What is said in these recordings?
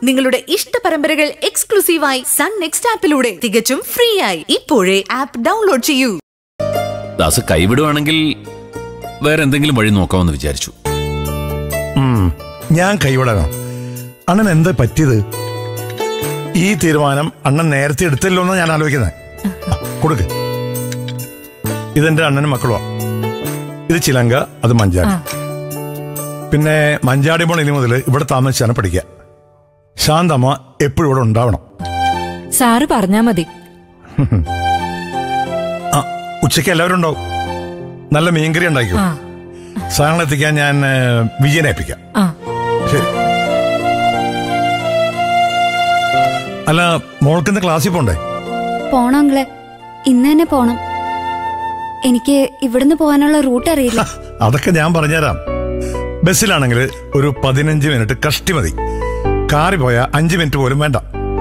നിങ്ങളുടെ ഇഷ്ട പരമ്പരകൾ എക്സ്ക്ലൂസീവായി സൺ നെക്സ്റ്റ് ആപ്പിലൂടെ തികച്ചും ഫ്രീ ആയി ഇപ്പോഴേ ആപ്പ് ഡൗൺലോഡ് ചെയ്യൂ ദാസ് കൈവിടുവാണെങ്കിൽ വേറെ എന്തെങ്കിലും വഴി നോക്കാമെന്ന് വിചാരിച്ചു ഉം, ഞാൻ കൈവിടണം അണ്ണൻ എന്താ പറ്റിയത് ഈ തീരുമാനം അണ്ണൻ നേരത്തെ എടുത്തല്ലോ എന്നാ ഞാൻ ആലോചിക്കുന്നത് ആ, കൊടുക്ക് ഇതെന്റെ അണ്ണനും മക്കളുമാ ഇത് ചിലങ്ക അത് മഞ്ചാടി പിന്നെ മഞ്ചാടി പോണ ഇനി മുതൽ ഇവിടെ താമസിച്ചാണ് പഠിക്കുക ശാന്തമ്മ എപ്പോഴും ഇവിടെ ഉണ്ടാവണം സാറ് പറഞ്ഞാ മതി ആ ഉച്ചയ്ക്ക് എല്ലാവരും ഉണ്ടാവും നല്ല മീൻകറി ഉണ്ടാക്കിയോ ആ സാധനങ്ങൾ എത്തിക്കാൻ ഞാൻ ഏ, വിജയനെ ഏൽപ്പിക്കാം ആ ശരി അല്ല മോൾക്കിന്ന് ക്ലാസ്സിൽ പോണ്ടേ പോണം അങ്കിളെ ഇന്ന് തന്നെ പോണം എനിക്ക് ഇവിടുന്ന് പോകാനുള്ള റൂട്ട് അറിയില്ല ഹ, അതൊക്കെ ഞാൻ പറഞ്ഞുതരാം ബസ്സിലാണെങ്കിൽ ഒരു പതിനഞ്ച് മിനിറ്റ് കഷ്ടി മതി കാറി പോയാൽ അഞ്ച് മിനിറ്റ് പോലും വേണ്ട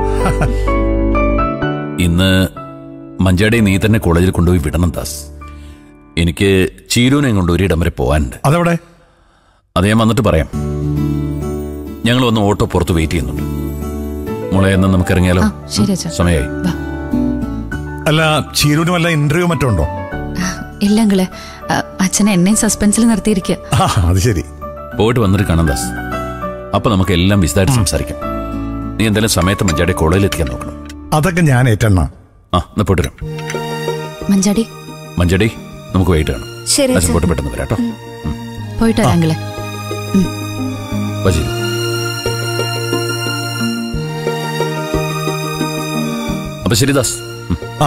ഇന്ന് മഞ്ചാടി നീ തന്നെ കോളേജിൽ കൊണ്ടുപോയി വിടണം ദാസ് എനിക്ക് ചീരൂനെ കൊണ്ട് ഒരിടം വരെ പോകാനുണ്ട് അതെവിടെ അത് ഞാൻ വന്നിട്ട് പറയാം ഞങ്ങൾ വന്ന് ഓട്ടോ പുറത്ത് വെയിറ്റ് ചെയ്യുന്നുണ്ട് മോളെ എന്ന് നമുക്ക് ഇറങ്ങിയാലോ ശരി അച്ഛാ സമയമായി വാ അല്ല ചീരൂന് വല്ല ഇന്റർവ്യൂ മറ്റോ ഉണ്ടോ ഇല്ല അങ്കിളെ അ- അച്ഛനെ എന്നെയും സസ്പെൻസിൽ നിർത്തിയിരിക്കുക ആ അത് ശരി പോയിട്ട് വന്നിട്ട് കാണാം ദാസ് അപ്പൊ നമുക്ക് എല്ലാം വിശദമായിട്ട് സംസാരിക്കാം നീ എന്തായാലും സമയത്ത് മഞ്ചാടി കോളേജിൽ എത്തിക്കാൻ നോക്കണം അതൊക്കെ ഞാൻ ഏറ്റെണ്ണ ആ എന്നാ പോയിട്ട് വരാം മഞ്ചാടി മഞ്ചാടി നമുക്ക് വൈകിട്ട് കാണാം ശരി അച്ഛൻ അച്ഛാ. പോയിട്ട് പെട്ടെന്ന് വരാം കേട്ടോ പോയിട്ട് വരാം അങ്കിളെ വജി അപ്പൊ ശരി ദാസ് ഉം. ആ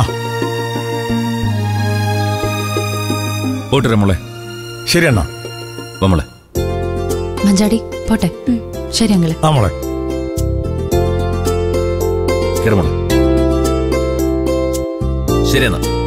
പോയിട്ട് വരാം മോളെ ശരി അണ്ണാ വാ മോളെ മഞ്ചാടി പോട്ടെ ശരി അങ്കിളെ ആ മോളെ കയറി മോളെ ശരി എന്നാ